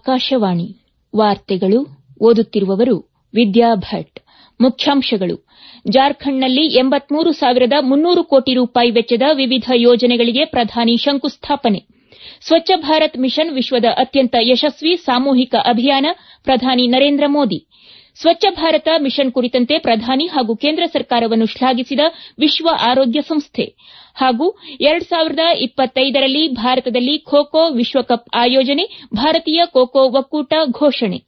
ಆಕಾಶವಾಣಿ ವಾರ್ತೆಗಳು ಓದುತ್ತಿರುವವರು ವಿದ್ಯಾ ಭಟ್ ಮುಖ್ಯಾಂಶಗಳು ಜಾರ್ಖಂಡ್ನಲ್ಲಿ ಎಂಬತ್ಮೂರು ಸಾವಿರದ ಮುನ್ನೂರು ಕೋಟಿ ರೂಪಾಯಿ ವೆಚ್ಚದ ವಿವಿಧ ಯೋಜನೆಗಳಿಗೆ ಪ್ರಧಾನಿ ಶಂಕುಸ್ಥಾಪನೆ ಸ್ವಚ್ಛ ಭಾರತ್ ಮಿಷನ್ ವಿಶ್ವದ ಅತ್ಯಂತ ಯಶಸ್ವಿ ಸಾಮೂಹಿಕ ಅಭಿಯಾನ ಪ್ರಧಾನಿ ನರೇಂದ್ರ ಮೋದಿ ಸ್ವಚ್ಛ ಭಾರತ ಮಿಷನ್ ಕುರಿತಂತೆ ಪ್ರಧಾನಿ ಹಾಗೂ ಕೇಂದ್ರ ಸರ್ಕಾರವನ್ನು ಶ್ಲಾಘಿಸಿದ ವಿಶ್ವ ಆರೋಗ್ಯ ಸಂಸ್ಥೆ ಹಾಗೂ ರಲ್ಲಿ ಭಾರತದಲ್ಲಿ ಖೋ ಖೋ ವಿಶ್ವಕಪ್ ಆಯೋಜನೆ ಭಾರತೀಯ ಖೋ ಖೋ ಒಕ್ಕೂಟ ಘೋಷಣೆ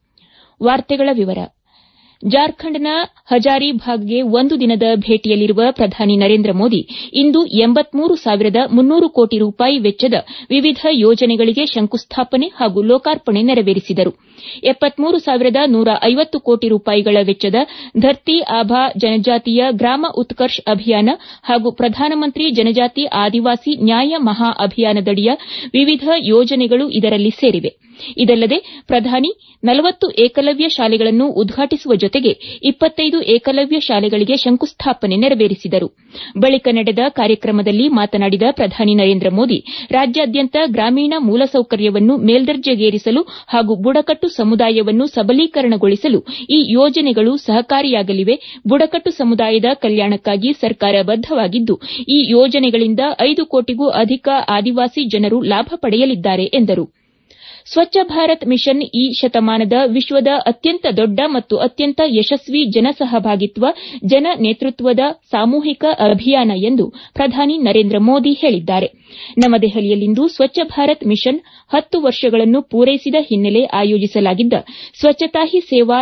ಜಾರ್ಖಂಡ್ನ ಹಜಾರಿಭಾಗ್ಗೆ ಒಂದು ದಿನದ ಭೇಟಿಯಲ್ಲಿರುವ ಪ್ರಧಾನಿ ನರೇಂದ್ರ ಮೋದಿ ಇಂದು ಎಂಬತ್ಮೂರು ಸಾವಿರದ ಮುನ್ನೂರು ಕೋಟಿ ರೂಪಾಯಿ ವೆಚ್ಚದ ವಿವಿಧ ಯೋಜನೆಗಳಿಗೆ ಶಂಕುಸ್ಥಾಪನೆ ಹಾಗೂ ಲೋಕಾರ್ಪಣೆ ನೆರವೇರಿಸಿದರು ಎಪ್ಪತ್ಮೂರು ಸಾವಿರದ ನೂರ ಐವತ್ತು ಕೋಟಿ ರೂಪಾಯಿಗಳ ವೆಚ್ಚದ ಧರ್ತಿ ಆಭಾ ಜನಜಾತಿಯ ಗ್ರಾಮ ಉತ್ಕರ್ಷ್ ಅಭಿಯಾನ ಹಾಗೂ ಪ್ರಧಾನಮಂತ್ರಿ ಜನಜಾತಿ ಆದಿವಾಸಿ ನ್ಯಾಯ ಮಹಾ ಅಭಿಯಾನದಡಿಯ ವಿವಿಧ ಯೋಜನೆಗಳು ಇದರಲ್ಲಿ ಸೇರಿವೆ ಇದಲ್ಲದೆ ಪ್ರಧಾನಿ ನಲವತ್ತು ಏಕಲವ್ಯ ಶಾಲೆಗಳನ್ನು ಉದ್ಘಾಟಿಸುವ ಜೊತೆಗೆ ಇಪ್ಪತ್ತೈದು ಏಕಲವ್ಯ ಶಾಲೆಗಳಿಗೆ ಶಂಕುಸ್ಥಾಪನೆ ನೆರವೇರಿಸಿದರು ಬಳಿಕ ನಡೆದ ಕಾರ್ಯಕ್ರಮದಲ್ಲಿ ಮಾತನಾಡಿದ ಪ್ರಧಾನಿ ನರೇಂದ್ರ ಮೋದಿ ರಾಜ್ಯಾದ್ಯಂತ ಗ್ರಾಮೀಣ ಮೂಲಸೌಕರ್ಯವನ್ನು ಮೇಲ್ದರ್ಜೆಗೇರಿಸಲು ಹಾಗೂ ಬುಡಕಟ್ಟು ಸಮುದಾಯವನ್ನು ಸಬಲೀಕರಣಗೊಳಿಸಲು ಈ ಯೋಜನೆಗಳು ಸಹಕಾರಿಯಾಗಲಿವೆ ಬುಡಕಟ್ಟು ಸಮುದಾಯದ ಕಲ್ಯಾಣಕ್ಕಾಗಿ ಸರ್ಕಾರ ಬದ್ದವಾಗಿದ್ದು ಈ ಯೋಜನೆಗಳಿಂದ ಐದು ಕೋಟಿಗೂ ಅಧಿಕ ಆದಿವಾಸಿ ಜನರು ಲಾಭ ಪಡೆಯಲಿದ್ದಾರೆ ಎಂದರು ಸ್ವಚ್ಛ ಭಾರತ್ ಮಿಷನ್ ಈ ಶತಮಾನದ ವಿಶ್ವದ ಅತ್ಯಂತ ದೊಡ್ಡ ಮತ್ತು ಅತ್ಯಂತ ಯಶಸ್ವಿ ಜನಸಹಭಾಗಿತ್ವ ಜನ ನೇತೃತ್ವದ ಸಾಮೂಹಿಕ ಅಭಿಯಾನ ಎಂದು ಪ್ರಧಾನಿ ನರೇಂದ್ರ ಮೋದಿ ಹೇಳಿದ್ದಾರೆ ನವದೆಹಲಿಯಲ್ಲಿಂದು ಸ್ವಚ್ಛ ಭಾರತ್ ಮಿಷನ್ ಹತ್ತು ವರ್ಷಗಳನ್ನು ಪೂರೈಸಿದ ಹಿನ್ನೆಲೆ ಆಯೋಜಿಸಲಾಗಿದ್ದ ಸ್ವಚ್ಛತಾ ಹಿ ಸೇವಾ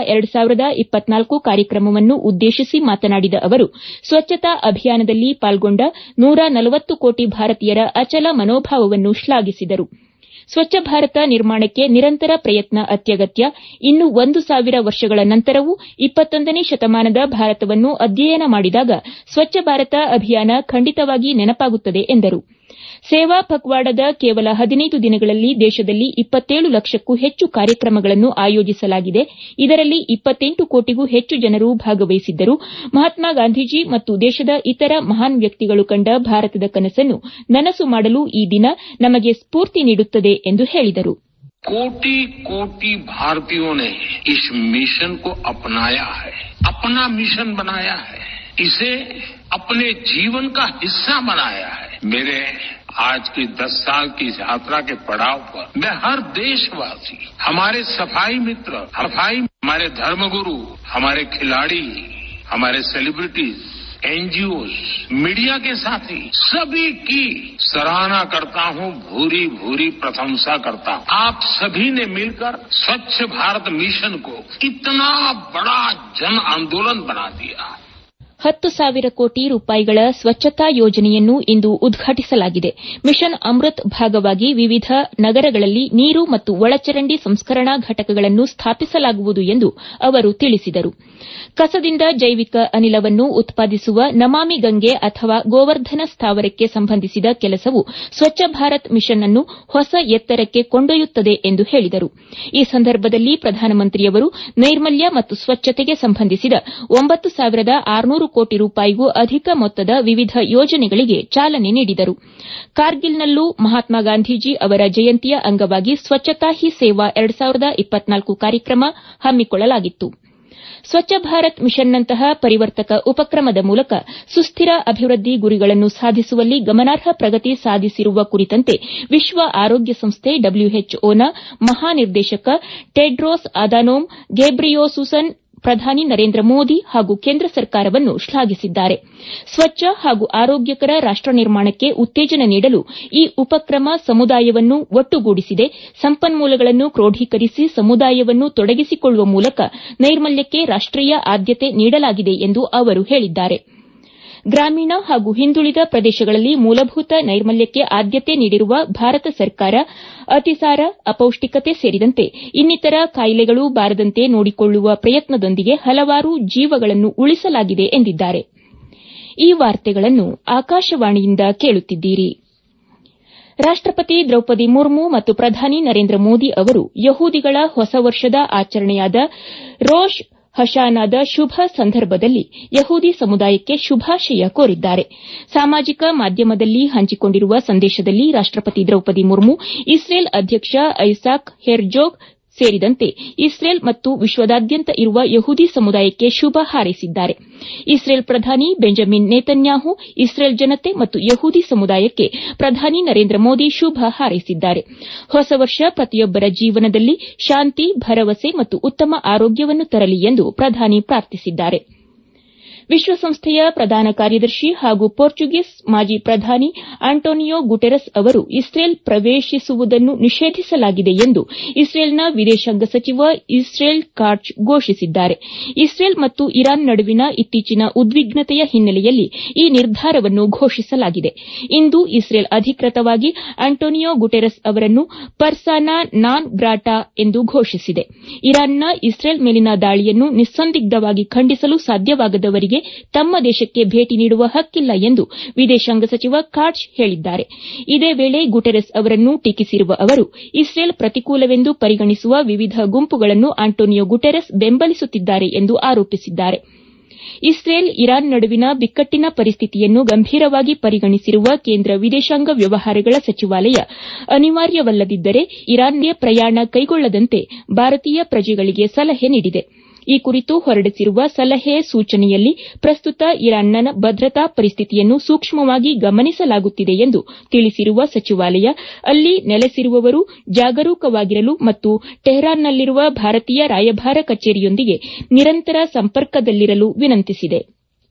ಕಾರ್ಯಕ್ರಮವನ್ನು ಉದ್ದೇಶಿಸಿ ಮಾತನಾಡಿದ ಅವರು ಸ್ವಚ್ಛತಾ ಅಭಿಯಾನದಲ್ಲಿ ಪಾಲ್ಗೊಂಡ ನೂರ ನಲವತ್ತು ಕೋಟಿ ಭಾರತೀಯರ ಅಚಲ ಮನೋಭಾವವನ್ನು ಶ್ಲಾಘಿಸಿದರು ಸ್ವಚ್ಛ ಭಾರತ ನಿರ್ಮಾಣಕ್ಕೆ ನಿರಂತರ ಪ್ರಯತ್ನ ಅತ್ಯಗತ್ಯ ಇನ್ನು ಒಂದು ಸಾವಿರ ವರ್ಷಗಳ ನಂತರವೂ ಇಪ್ಪತ್ತೊಂದನೇ ಶತಮಾನದ ಭಾರತವನ್ನು ಅಧ್ಯಯನ ಮಾಡಿದಾಗ ಸ್ವಚ್ಛ ಭಾರತ ಅಭಿಯಾನ ಖಂಡಿತವಾಗಿ ನೆನಪಾಗುತ್ತದೆ ಎಂದರು ಸೇವಾ ಪಖ್ವಾಡದ ಕೇವಲ ಹದಿನೈದು ದಿನಗಳಲ್ಲಿ ದೇಶದಲ್ಲಿ ಇಪ್ಪತ್ತೇಳು ಲಕ್ಷಕ್ಕೂ ಹೆಚ್ಚು ಕಾರ್ಯಕ್ರಮಗಳನ್ನು ಆಯೋಜಿಸಲಾಗಿದೆ ಇದರಲ್ಲಿ ಇಪ್ಪತ್ತೆಂಟು ಕೋಟಿಗೂ ಹೆಚ್ಚು ಜನರು ಭಾಗವಹಿಸಿದ್ದರು ಮಹಾತ್ಮ ಗಾಂಧೀಜಿ ಮತ್ತು ದೇಶದ ಇತರ ಮಹಾನ್ ವ್ಯಕ್ತಿಗಳು ಕಂಡ ಭಾರತದ ಕನಸನ್ನು ನನಸು ಮಾಡಲು ಈ ದಿನ ನಮಗೆ ಸ್ಫೂರ್ತಿ ನೀಡುತ್ತದೆ ಎಂದು ಹೇಳಿದರು कोटि कोटि भारतीयों ने इस मिशन को अपनाया है अपना मिशन बनाया है इसे अपने जीवन का हिस्सा बनाया है मेरे आज की दस साल की इस यात्रा के पड़ाव पर मैं हर देशवासी हमारे सफाई मित्र सफाई हमारे धर्मगुरु हमारे खिलाड़ी हमारे सेलिब्रिटीज एनजीओ मीडिया के साथी सभी की सराहना करता हूं भूरी भूरी प्रशंसा करता हूं आप सभी ने मिलकर स्वच्छ भारत मिशन को इतना बड़ा जन आंदोलन बना दिया ಹತ್ತು ಸಾವಿರ ಕೋಟಿ ರೂಪಾಯಿಗಳ ಸ್ವಚ್ಛತಾ ಯೋಜನೆಯನ್ನು ಇಂದು ಉದ್ಘಾಟಿಸಲಾಗಿದೆ ಮಿಷನ್ ಅಮೃತ್ ಭಾಗವಾಗಿ ವಿವಿಧ ನಗರಗಳಲ್ಲಿ ನೀರು ಮತ್ತು ಒಳಚರಂಡಿ ಸಂಸ್ಕರಣಾ ಘಟಕಗಳನ್ನು ಸ್ಥಾಪಿಸಲಾಗುವುದು ಎಂದು ಅವರು ತಿಳಿಸಿದರು ಕಸದಿಂದ ಜೈವಿಕ ಅನಿಲವನ್ನು ಉತ್ಪಾದಿಸುವ ನಮಾಮಿ ಗಂಗೆ ಅಥವಾ ಗೋವರ್ಧನ ಸ್ಥಾವರಕ್ಕೆ ಸಂಬಂಧಿಸಿದ ಕೆಲಸವು ಸ್ವಚ್ಛ ಭಾರತ್ ಮಿಷನ್ ಅನ್ನು ಹೊಸ ಎತ್ತರಕ್ಕೆ ಕೊಂಡೊಯ್ಯುತ್ತದೆ ಎಂದು ಹೇಳಿದರು ಈ ಸಂದರ್ಭದಲ್ಲಿ ಪ್ರಧಾನಮಂತ್ರಿಯವರು ನೈರ್ಮಲ್ಯ ಮತ್ತು ಸ್ವಚ್ಛತೆಗೆ ಸಂಬಂಧಿಸಿದ ಒಂಬತ್ತು ಸಾವಿರದ ಆರುನೂರು ಕೋಟಿ ರೂಪಾಯಿಗೂ ಅಧಿಕ ಮೊತ್ತದ ವಿವಿಧ ಯೋಜನೆಗಳಿಗೆ ಚಾಲನೆ ನೀಡಿದರು ಕಾರ್ಗಿಲ್ನಲ್ಲೂ ಮಹಾತ್ಮ ಗಾಂಧೀಜಿ ಅವರ ಜಯಂತಿಯ ಅಂಗವಾಗಿ ಸ್ವಚ್ಛತಾ ಹಿ ಸೇವಾ ಕಾರ್ಯಕ್ರಮ ಹಮ್ಮಿಕೊಳ್ಳಲಾಗಿತ್ತು ಸ್ವಚ್ಛ ಭಾರತ್ ಮಿಷನ್ನಂತಹ ಪರಿವರ್ತಕ ಉಪಕ್ರಮದ ಮೂಲಕ ಸುಸ್ತಿರ ಅಭಿವೃದ್ದಿ ಗುರಿಗಳನ್ನು ಸಾಧಿಸುವಲ್ಲಿ ಗಮನಾರ್ಹ ಪ್ರಗತಿ ಸಾಧಿಸಿರುವ ಕುರಿತಂತೆ ವಿಶ್ವ ಆರೋಗ್ಯ ಸಂಸ್ಥೆ ಡಬ್ಲ್ಯೂಎಚ್ಒನ ಮಹಾನಿರ್ದೇಶಕ ಟೆಡ್ರೋಸ್ ಅದಾನೋಮ್ ಘೆಬ್ರಿಯೊಸುಸ್ ಪ್ರಧಾನಿ ನರೇಂದ್ರ ಮೋದಿ ಹಾಗೂ ಕೇಂದ್ರ ಸರ್ಕಾರವನ್ನು ಶ್ಲಾಘಿಸಿದ್ದಾರೆ ಸ್ವಚ್ಛ ಹಾಗೂ ಆರೋಗ್ಯಕರ ರಾಷ್ಟ ನಿರ್ಮಾಣಕ್ಕೆ ಉತ್ತೇಜನ ನೀಡಲು ಈ ಉಪಕ್ರಮ ಸಮುದಾಯವನ್ನು ಒಟ್ಟುಗೂಡಿಸಿದೆ ಸಂಪನ್ಮೂಲಗಳನ್ನು ಕ್ರೋಢೀಕರಿಸಿ ಸಮುದಾಯವನ್ನು ತೊಡಗಿಸಿಕೊಳ್ಳುವ ಮೂಲಕ ನೈರ್ಮಲ್ಯಕ್ಕೆ ರಾಷ್ಟೀಯ ಆದ್ಯತೆ ನೀಡಲಾಗಿದೆ ಎಂದು ಅವರು ಹೇಳಿದ್ದಾರೆ ಗ್ರಾಮೀಣ ಹಾಗೂ ಹಿಂದುಳಿದ ಪ್ರದೇಶಗಳಲ್ಲಿ ಮೂಲಭೂತ ನೈರ್ಮಲ್ಯಕ್ಕೆ ಆದ್ಯತೆ ನೀಡಿರುವ ಭಾರತ ಸರ್ಕಾರ ಅತಿಸಾರ ಅಪೌಷ್ಟಿಕತೆ ಸೇರಿದಂತೆ ಇನ್ನಿತರ ಕಾಯಿಲೆಗಳು ಬಾರದಂತೆ ನೋಡಿಕೊಳ್ಳುವ ಪ್ರಯತ್ನದೊಂದಿಗೆ ಹಲವಾರು ಜೀವಗಳನ್ನು ಉಳಿಸಲಾಗಿದೆ ಎಂದಿದ್ದಾರೆ ಈ ವಾರ್ತೆಗಳನ್ನು ಆಕಾಶವಾಣಿಯಿಂದ ಕೇಳುತ್ತಿದ್ದೀರಿ ರಾಷ್ಟಪತಿ ದ್ರೌಪದಿ ಮುರ್ಮು ಮತ್ತು ಪ್ರಧಾನಿ ನರೇಂದ್ರ ಮೋದಿ ಅವರು ಯಹೂದಿಗಳ ಹೊಸ ವರ್ಷದ ಆಚರಣೆಯಾದ ರೋಷ್ ಹಶಾನಾದ ಶುಭ ಸಂದರ್ಭದಲ್ಲಿ ಯಹೂದಿ ಸಮುದಾಯಕ್ಕೆ ಶುಭಾಶಯ ಕೋರಿದ್ದಾರೆ ಸಾಮಾಜಿಕ ಮಾಧ್ಯಮದಲ್ಲಿ ಹಂಚಿಕೊಂಡಿರುವ ಸಂದೇಶದಲ್ಲಿ ರಾಷ್ಟಪತಿ ದ್ರೌಪದಿ ಮುರ್ಮು ಇಸ್ರೇಲ್ ಅಧ್ಯಕ್ಷ ಐಸಾಕ್ ಹೆರ್ಜೋಗ್ ಸೇರಿದಂತೆ ಇಸ್ರೇಲ್ ಮತ್ತು ವಿಶ್ವದಾದ್ಯಂತ ಇರುವ ಯಹೂದಿ ಸಮುದಾಯಕ್ಕೆ ಶುಭ ಹಾರೈಸಿದ್ದಾರೆ ಇಸ್ರೇಲ್ ಪ್ರಧಾನಿ ಬೆಂಜಮಿನ್ ನೇತನ್ಯಾಹು ಇಸ್ರೇಲ್ ಜನತೆ ಮತ್ತು ಯಹೂದಿ ಸಮುದಾಯಕ್ಕೆ ಪ್ರಧಾನಿ ನರೇಂದ್ರ ಮೋದಿ ಶುಭ ಹಾರೈಸಿದ್ದಾರೆ ಹೊಸ ವರ್ಷ ಪ್ರತಿಯೊಬ್ಬರ ಜೀವನದಲ್ಲಿ ಶಾಂತಿ ಭರವಸೆ ಮತ್ತು ಉತ್ತಮ ಆರೋಗ್ಯವನ್ನು ತರಲಿ ಎಂದು ಪ್ರಧಾನಿ ಪ್ರಾರ್ಥಿಸಿದ್ದಾರೆ ವಿಶ್ವಸಂಸ್ಥೆಯ ಪ್ರಧಾನ ಕಾರ್ಯದರ್ಶಿ ಹಾಗೂ ಪೋರ್ಚುಗೀಸ್ ಮಾಜಿ ಪ್ರಧಾನಿ ಆಂಟೋನಿಯೋ ಗುಟೆರಸ್ ಅವರು ಇಸ್ರೇಲ್ ಪ್ರವೇಶಿಸುವುದನ್ನು ನಿಷೇಧಿಸಲಾಗಿದೆ ಎಂದು ಇಸ್ರೇಲ್ನ ವಿದೇಶಾಂಗ ಸಚಿವ ಇಸ್ರೇಲ್ ಕಾಟ್ಜ್ ಘೋಷಿಸಿದ್ದಾರೆ ಇಸ್ರೇಲ್ ಮತ್ತು ಇರಾನ್ ನಡುವಿನ ಇತ್ತೀಚಿನ ಉದ್ವಿಗ್ನತೆಯ ಹಿನ್ನೆಲೆಯಲ್ಲಿ ಈ ನಿರ್ಧಾರವನ್ನು ಘೋಷಿಸಲಾಗಿದೆ ಇಂದು ಇಸ್ರೇಲ್ ಅಧಿಕೃತವಾಗಿ ಆಂಟೋನಿಯೋ ಗುಟೆರಸ್ ಅವರನ್ನು ಪರ್ಸಾನಾ ನಾನ್ ಗ್ರಾಟಾ ಎಂದು ಘೋಷಿಸಿದೆ ಇರಾನ್ನ ಇಸ್ರೇಲ್ ಮೇಲಿನ ದಾಳಿಯನ್ನು ನಿಸ್ಸಂದಿಗ್ಧವಾಗಿ ಖಂಡಿಸಲು ಸಾಧ್ಯವಾಗದವರಿಗೆ ತಮ್ಮ ದೇಶಕ್ಕೆ ಭೇಟಿ ನೀಡುವ ಹಕ್ಕಿಲ್ಲ ಎಂದು ವಿದೇಶಾಂಗ ಸಚಿವ ಕಾಟ್ಜ್ ಹೇಳಿದ್ದಾರೆ ಇದೇ ವೇಳೆ ಗುಟೆರಸ್ ಅವರನ್ನು ಟೀಕಿಸಿರುವ ಅವರು ಇಸ್ರೇಲ್ ಪ್ರತಿಕೂಲವೆಂದು ಪರಿಗಣಿಸುವ ವಿವಿಧ ಗುಂಪುಗಳನ್ನು ಆಂಟೋನಿಯೋ ಗುಟೆರಸ್ ಬೆಂಬಲಿಸುತ್ತಿದ್ದಾರೆ ಎಂದು ಆರೋಪಿಸಿದ್ದಾರೆ ಇಸ್ರೇಲ್ ಇರಾನ್ ನಡುವಿನ ಬಿಕ್ಕಟ್ಟಿನ ಪರಿಸ್ಥಿತಿಯನ್ನು ಗಂಭೀರವಾಗಿ ಪರಿಗಣಿಸಿರುವ ಕೇಂದ್ರ ವಿದೇಶಾಂಗ ವ್ಯವಹಾರಗಳ ಸಚಿವಾಲಯ ಅನಿವಾರ್ಯವಲ್ಲದಿದ್ದರೆ ಇರಾನ್ಗೆ ಪ್ರಯಾಣ ಕೈಗೊಳ್ಳದಂತೆ ಭಾರತೀಯ ಪ್ರಜೆಗಳಿಗೆ ಸಲಹೆ ನೀಡಿದೆ ಈ ಕುರಿತು ಹೊರಡಿಸಿರುವ ಸಲಹೆ ಸೂಚನೆಯಲ್ಲಿ ಪ್ರಸ್ತುತ ಇರಾನ್ನ ಭದ್ರತಾ ಪರಿಸ್ಥಿತಿಯನ್ನು ಸೂಕ್ಷ್ಮವಾಗಿ ಗಮನಿಸಲಾಗುತ್ತಿದೆ ಎಂದು ತಿಳಿಸಿರುವ ಸಚಿವಾಲಯ ಅಲ್ಲಿ ನೆಲೆಸಿರುವವರು ಜಾಗರೂಕವಾಗಿರಲು ಮತ್ತು ಟೆಹರಾನ್ನಲ್ಲಿರುವ ಭಾರತೀಯ ರಾಯಭಾರ ಕಚೇರಿಯೊಂದಿಗೆ ನಿರಂತರ ಸಂಪರ್ಕದಲ್ಲಿರಲು ವಿನಂತಿಸಿದೆ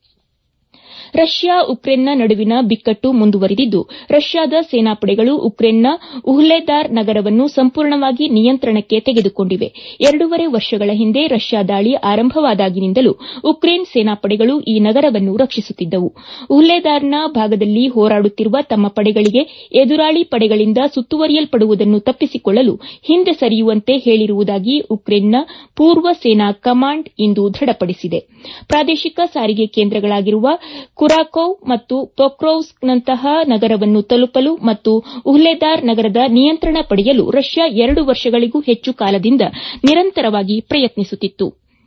ರಷ್ಯಾ ಉಕ್ರೇನ್ನ ನಡುವಿನ ಬಿಕ್ಕಟ್ಟು ಮುಂದುವರಿದಿದ್ದು ರಷ್ಯಾದ ಸೇನಾಪಡೆಗಳು ಉಕ್ರೇನ್ನ ಉಹ್ಲೆದಾರ್ ನಗರವನ್ನು ಸಂಪೂರ್ಣವಾಗಿ ನಿಯಂತ್ರಣಕ್ಕೆ ತೆಗೆದುಕೊಂಡಿವೆ ಎರಡೂವರೆ ವರ್ಷಗಳ ಹಿಂದೆ ರಷ್ಯಾ ದಾಳಿ ಆರಂಭವಾದಾಗಿನಿಂದಲೂ ಉಕ್ರೇನ್ ಸೇನಾಪಡೆಗಳು ಈ ನಗರವನ್ನು ರಕ್ಷಿಸುತ್ತಿದ್ದವು ಉಹ್ಲೆದಾರ್ನ ಭಾಗದಲ್ಲಿ ಹೋರಾಡುತ್ತಿರುವ ತಮ್ಮ ಪಡೆಗಳಿಗೆ ಎದುರಾಳಿ ಪಡೆಗಳಿಂದ ಸುತ್ತುವರಿಯಲ್ಪಡುವುದನ್ನು ತಪ್ಪಿಸಿಕೊಳ್ಳಲು ಹಿಂದೆ ಸರಿಯುವಂತೆ ಹೇಳಿರುವುದಾಗಿ ಉಕ್ರೇನ್ನ ಪೂರ್ವ ಸೇನಾ ಕಮಾಂಡ್ ಇಂದು ದೃಢಪಡಿಸಿದೆ ಪ್ರಾದೇಶಿಕ ಸಾರಿಗೆ ಕೇಂದ್ರಗಳಾಗಿರುವ ಕುರಾಕೋವ್ ಮತ್ತು ಪೊಕ್ರೊವ್ಸ್ಕ್ನಂತಹ ನಗರವನ್ನು ತಲುಪಲು ಮತ್ತು ಉಹ್ಲೆದಾರ್ ನಗರದ ನಿಯಂತ್ರಣ ಪಡೆಯಲು ರಷ್ಯಾ ಎರಡು ವರ್ಷಗಳಿಗೂ ಹೆಚ್ಚು ಕಾಲದಿಂದ ನಿರಂತರವಾಗಿ ಪ್ರಯತ್ನಿಸುತ್ತಿತ್ತು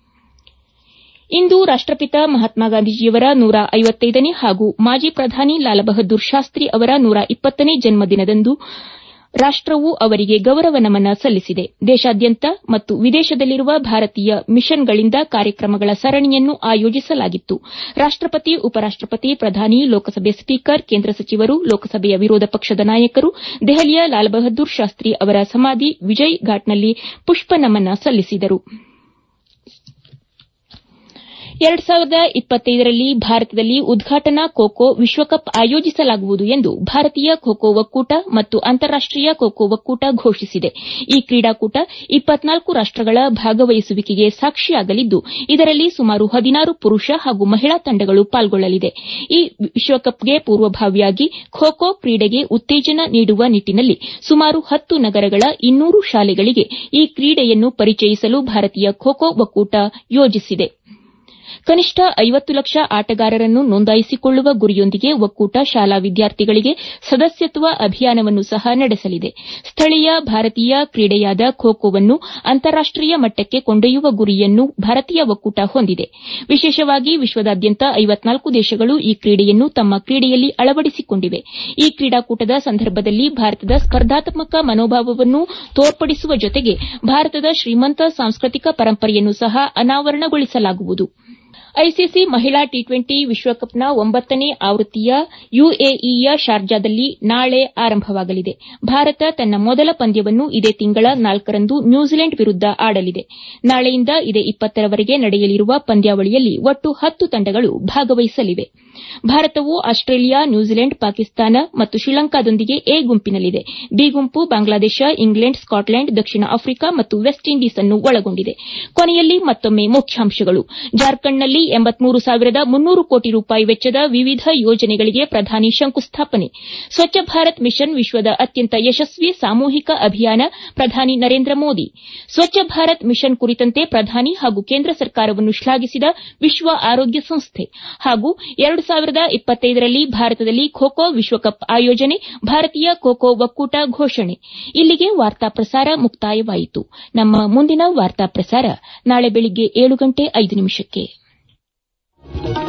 ಇಂದು ರಾಷ್ಟಪಿತ ಮಹಾತ್ಮ ಗಾಂಧೀಜಿಯವರ ನೂರ ಐವತ್ತೈದನೇ ಹಾಗೂ ಮಾಜಿ ಪ್ರಧಾನಿ ಲಾಲ್ ಬಹದ್ದೂರ್ ಶಾಸ್ತ್ರಿ ಅವರ ನೂರ ಇಪ್ಪತ್ತನೇ ಜನ್ಮದಿನದಂದು ರಾಷ್ಟವು ಅವರಿಗೆ ಗೌರವ ನಮನ ಸಲ್ಲಿಸಿದೆ ದೇಶಾದ್ಯಂತ ಮತ್ತು ವಿದೇಶದಲ್ಲಿರುವ ಭಾರತೀಯ ಮಿಷನ್ಗಳಿಂದ ಕಾರ್ಯಕ್ರಮಗಳ ಸರಣಿಯನ್ನು ಆಯೋಜಿಸಲಾಗಿತ್ತು ರಾಷ್ಟಪತಿ ಉಪರಾಷ್ಟಪತಿ ಪ್ರಧಾನಿ ಲೋಕಸಭೆ ಸ್ಪೀಕರ್ ಕೇಂದ್ರ ಸಚಿವರು ಲೋಕಸಭೆಯ ವಿರೋಧ ಪಕ್ಷದ ನಾಯಕರು ದೆಹಲಿಯ ಲಾಲ್ ಬಹದ್ದೂರ್ ಶಾಸ್ತ್ರಿ ಅವರ ಸಮಾಧಿ ವಿಜಯ್ ಘಾಟ್ನಲ್ಲಿ ಪುಷ್ಪ ನಮನ ಸಲ್ಲಿಸಿದರು ಎರಡು ಸಾವಿರದ ಇಪ್ಪತ್ತೈದರಲ್ಲಿ ಭಾರತದಲ್ಲಿ ಉದ್ಘಾಟನಾ ಖೋಖೋ ವಿಶ್ವಕಪ್ ಆಯೋಜಿಸಲಾಗುವುದು ಎಂದು ಭಾರತೀಯ ಖೋಖೋ ಒಕ್ಕೂಟ ಮತ್ತು ಅಂತಾರಾಷ್ಟೀಯ ಖೋಖೋ ಒಕ್ಕೂಟ ಘೋಷಿಸಿದೆ ಈ ಕ್ರೀಡಾಕೂಟ ಇಪ್ಪತ್ನಾಲ್ಕು ರಾಷ್ಟಗಳ ಭಾಗವಹಿಸುವಿಕೆಗೆ ಸಾಕ್ಷಿಯಾಗಲಿದ್ದು ಇದರಲ್ಲಿ ಸುಮಾರು ಹದಿನಾರು ಪುರುಷ ಹಾಗೂ ಮಹಿಳಾ ತಂಡಗಳು ಪಾಲ್ಗೊಳ್ಳಲಿದೆ ಈ ವಿಶ್ವಕಪ್ಗೆ ಪೂರ್ವಭಾವಿಯಾಗಿ ಖೋಖೋ ಕ್ರೀಡೆಗೆ ಉತ್ತೇಜನ ನೀಡುವ ನಿಟ್ಟಿನಲ್ಲಿ ಸುಮಾರು ಹತ್ತು ನಗರಗಳ ಇನ್ನೂರು ಶಾಲೆಗಳಿಗೆ ಈ ಕ್ರೀಡೆಯನ್ನು ಪರಿಚಯಿಸಲು ಭಾರತೀಯ ಖೋಖೋ ಒಕ್ಕೂಟ ಯೋಜಿಸಿದೆ ಕನಿಷ್ಠ ಐವತ್ತು ಲಕ್ಷ ಆಟಗಾರರನ್ನು ನೋಂದಾಯಿಸಿಕೊಳ್ಳುವ ಗುರಿಯೊಂದಿಗೆ ಒಕ್ಕೂಟ ಶಾಲಾ ವಿದ್ಯಾರ್ಥಿಗಳಿಗೆ ಸದಸ್ಯತ್ವ ಅಭಿಯಾನವನ್ನು ಸಹ ನಡೆಸಲಿದೆ ಸ್ಥಳೀಯ ಭಾರತೀಯ ಕ್ರೀಡೆಯಾದ ಖೋಖೋವನ್ನು ಅಂತಾರಾಷ್ಟೀಯ ಮಟ್ಟಕ್ಕೆ ಕೊಂಡೊಯ್ಯುವ ಗುರಿಯನ್ನು ಭಾರತೀಯ ಒಕ್ಕೂಟ ಹೊಂದಿದೆ ವಿಶೇಷವಾಗಿ ವಿಶ್ವದಾದ್ಯಂತ ಐವತ್ನಾಲ್ಕು ದೇಶಗಳು ಈ ಕ್ರೀಡೆಯನ್ನು ತಮ್ಮ ಕ್ರೀಡೆಯಲ್ಲಿ ಅಳವಡಿಸಿಕೊಂಡಿವೆ ಈ ಕ್ರೀಡಾಕೂಟದ ಸಂದರ್ಭದಲ್ಲಿ ಭಾರತದ ಸ್ಪರ್ಧಾತ್ಮಕ ಮನೋಭಾವವನ್ನು ತೋರ್ಪಡಿಸುವ ಜೊತೆಗೆ ಭಾರತದ ಶ್ರೀಮಂತ ಸಾಂಸ್ಕೃತಿಕ ಪರಂಪರೆಯನ್ನು ಸಹ ಅನಾವರಣಗೊಳಿಸಲಾಗುವುದು ಐಸಿಸಿ ಮಹಿಳಾ ಟಿ ಟ್ವೆಂಟಿ ವಿಶ್ವಕಪ್ನ ಒಂಬತ್ತನೇ ಆವೃತ್ತಿಯ ಯುಎಇಯ ಶಾರ್ಜಾದಲ್ಲಿ ನಾಳೆ ಆರಂಭವಾಗಲಿದೆ ಭಾರತ ತನ್ನ ಮೊದಲ ಪಂದ್ಯವನ್ನು ಇದೇ ತಿಂಗಳ ನಾಲ್ಕರಂದು ನ್ಯೂಜಿಲೆಂಡ್ ವಿರುದ್ದ ಆಡಲಿದೆ ನಾಳೆಯಿಂದ ಇದೇ ಇಪ್ಪತ್ತರವರೆಗೆ ನಡೆಯಲಿರುವ ಪಂದ್ಯಾವಳಿಯಲ್ಲಿ ಒಟ್ಟು ಹತ್ತು ತಂಡಗಳು ಭಾಗವಹಿಸಲಿವೆ ಭಾರತವು ಆಸ್ಟ್ರೇಲಿಯಾ ನ್ಯೂಜಿಲೆಂಡ್ ಪಾಕಿಸ್ತಾನ ಮತ್ತು ಶ್ರೀಲಂಕಾದೊಂದಿಗೆ ಎ ಗುಂಪಿನಲ್ಲಿದೆ ಬಿ ಗುಂಪು ಬಾಂಗ್ಲಾದೇಶ ಇಂಗ್ಲೆಂಡ್ ಸ್ಕಾಟ್ಲೆಂಡ್ ದಕ್ಷಿಣ ಆಫ್ರಿಕಾ ಮತ್ತು ವೆಸ್ಟ್ ಇಂಡೀಸ್ ಅನ್ನು ಒಳಗೊಂಡಿದೆ ಕೊನೆಯಲ್ಲಿ ಮತ್ತೊಮ್ಮೆ ಮುಖ್ಯಾಂಶಗಳು ಜಾರ್ಖಂಡ್ನಲ್ಲಿ ರಾಜ್ಯದಲ್ಲಿ ಸಾವಿರದ ಮುನ್ನೂರು ಕೋಟಿ ರೂಪಾಯಿ ವೆಚ್ಚದ ವಿವಿಧ ಯೋಜನೆಗಳಿಗೆ ಪ್ರಧಾನಿ ಶಂಕುಸ್ಥಾಪನೆ ಸ್ವಚ್ಛ ಭಾರತ್ ಮಿಷನ್ ವಿಶ್ವದ ಅತ್ಯಂತ ಯಶಸ್ವಿ ಸಾಮೂಹಿಕ ಅಭಿಯಾನ ಪ್ರಧಾನಿ ನರೇಂದ್ರ ಮೋದಿ ಸ್ವಚ್ಛ ಭಾರತ್ ಮಿಷನ್ ಕುರಿತಂತೆ ಪ್ರಧಾನಿ ಹಾಗೂ ಕೇಂದ್ರ ಸರ್ಕಾರವನ್ನು ಶ್ಲಾಘಿಸಿದ ವಿಶ್ವ ಆರೋಗ್ಯ ಸಂಸ್ಥೆ ಹಾಗೂ ರಲ್ಲಿ ಭಾರತದಲ್ಲಿ ಖೋ ವಿಶ್ವಕಪ್ ಆಯೋಜನೆ ಭಾರತೀಯ ಖೋ ಒಕ್ಕೂಟ ಘೋಷಣೆ ಇಲ್ಲಿಗೆ ವಾರ್ತಾ ಪ್ರಸಾರ ಮುಕ್ತಾಯವಾಯಿತು ನಮ್ಮ ಮುಂದಿನ ವಾರ್ತಾ ಪ್ರಸಾರ ನಾಳೆ ಬೆಳಿಗ್ಗೆ ಏಳು ಗಂಟೆ ಐದು ನಿಮಿಷಕ್ಕೆ